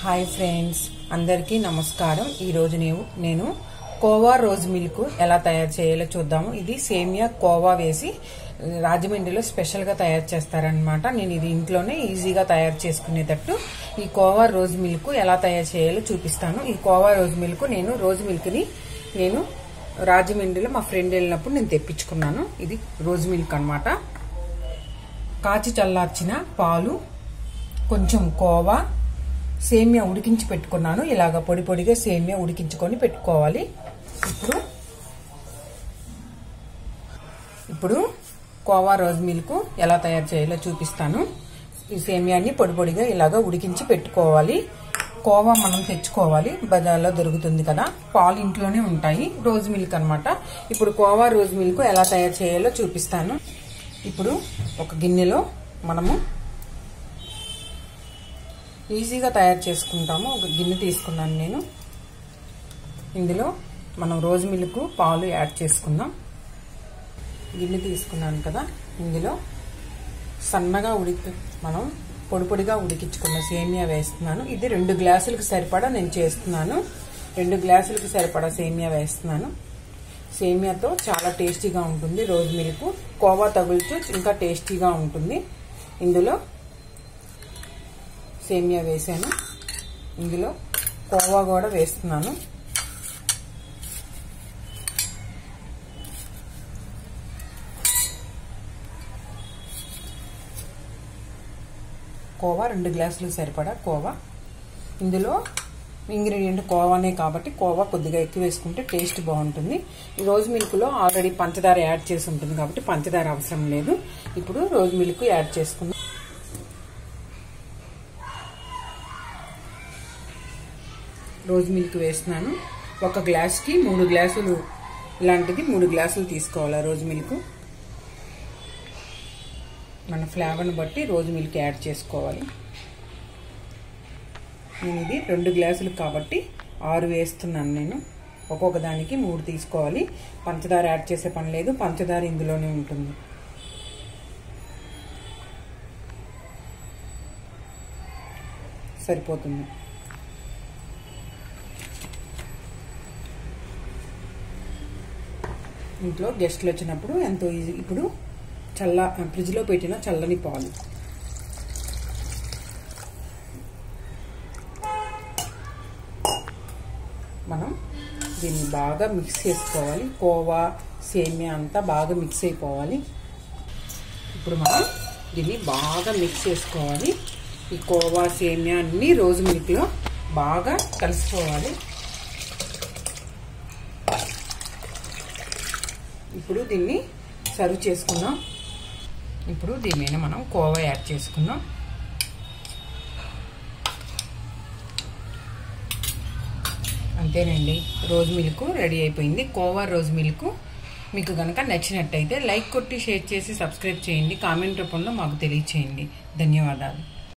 hi friends అందరికీ నమస్కారం ఈరోజు నేను నేను కోవా రోజ్ మిల్క్ ఎలా తయారు చేయాలో చూద్దాము ఇది సేమియా కోవా వేసి రాజమండ్రిలో స్పెషల్గా తయారు చేస్తారనమాట నేను ఇది ఇంట్లోనే ఈజీగా తయారు చేసుకునేటట్టు ఈ కోవా రోజ్ మిల్క్ ఎలా తయారు చేయాలో చూపిస్తాను ఈ కోవా రోజ్ మిల్క్ నేను రోజ్ మిల్క్ని నేను రాజమండ్రిలో మా ఫ్రెండ్ వెళ్ళినప్పుడు నేను తెప్పించుకున్నాను ఇది రోజ్ మిల్క్ అన్నమాట కాచి చల్లార్చిన పాలు కొంచెం కోవా సేమియా ఉడికించి పెట్టుకున్నాను ఇలాగ పొడి పొడిగా సేమియా ఉడికించుకొని పెట్టుకోవాలి ఇప్పుడు ఇప్పుడు కోవా రోజ్ మిల్క్ ఎలా తయారు చేయాలో చూపిస్తాను ఈ సేమియాని పొడి పొడిగా ఇలాగ ఉడికించి పెట్టుకోవాలి కోవా మనం తెచ్చుకోవాలి బజార్లో దొరుకుతుంది కదా పాలు ఇంట్లోనే ఉంటాయి రోజ్ మిల్క్ అనమాట ఇప్పుడు కోవా రోజ్ మిల్క్ ఎలా తయారు చేయాలో చూపిస్తాను ఇప్పుడు ఒక గిన్నెలో మనము ఈజీగా తయారు చేసుకుంటాము ఒక గిన్నె తీసుకున్నాను నేను ఇందులో మనం రోజు మిల్క్ పాలు యాడ్ చేసుకుందాం గిన్నె తీసుకున్నాను కదా ఇందులో సన్నగా ఉడికి మనం పొడి పొడిగా ఉడికించుకున్న సేమియా వేస్తున్నాను ఇది రెండు గ్లాసులకు సరిపడా నేను చేస్తున్నాను రెండు గ్లాసులకు సరిపడా సేమియా వేస్తున్నాను సేమియాతో చాలా టేస్టీగా ఉంటుంది రోజు మిల్క్ కోవా తగులుతూ ఇంకా టేస్టీగా ఉంటుంది ఇందులో సేమియా వేసాను ఇందులో కోవా కూడా వేస్తున్నాను కోవా రెండు గ్లాసులు సరిపడా కోవా ఇందులో ఇంగ్రీడియంట్ కోవానే కాబట్టి కోవా కొద్దిగా ఎక్కువ వేసుకుంటే టేస్ట్ బాగుంటుంది ఈ రోజు మిల్క్లో ఆల్రెడీ పంచదార యాడ్ చేసి ఉంటుంది కాబట్టి పంచదార అవసరం లేదు ఇప్పుడు రోజు మిల్క్ యాడ్ చేసుకుందాం రోజు మిల్క్ వేస్తున్నాను ఒక గ్లాస్కి మూడు గ్లాసులు ఇలాంటిది మూడు గ్లాసులు తీసుకోవాలి రోజు మిల్క్ మన ఫ్లేవర్ని బట్టి రోజు మిల్క్ యాడ్ చేసుకోవాలి నేను ఇది రెండు గ్లాసులు కాబట్టి ఆరు వేస్తున్నాను నేను ఒక్కొక్క దానికి మూడు తీసుకోవాలి పంచదార యాడ్ చేసే పని లేదు పంచదార ఇందులోనే ఉంటుంది సరిపోతుంది ఇంట్లో గెస్ట్లు వచ్చినప్పుడు ఎంతో ఈజీ ఇప్పుడు చల్ల ఫ్రిడ్జ్లో పెట్టిన చల్లని పాలు మనం దీన్ని బాగా మిక్స్ చేసుకోవాలి కోవా సేమియా అంతా బాగా మిక్స్ అయిపోవాలి ఇప్పుడు మనం దీన్ని బాగా మిక్స్ చేసుకోవాలి ఈ కోవా సేమియా అన్నీ రోజు మిల్క్లో బాగా కలిసిపోవాలి ఇప్పుడు దీన్ని సర్వ్ చేసుకుందాం ఇప్పుడు దీని మీద మనం కోవా యాడ్ చేసుకుందాం అంతేనండి రోజ్ మిల్క్ రెడీ అయిపోయింది కోవా రోజ్ మిల్క్ మీకు కనుక నచ్చినట్టయితే లైక్ కొట్టి షేర్ చేసి సబ్స్క్రైబ్ చేయండి కామెంట్ రూపంలో మాకు తెలియచేయండి ధన్యవాదాలు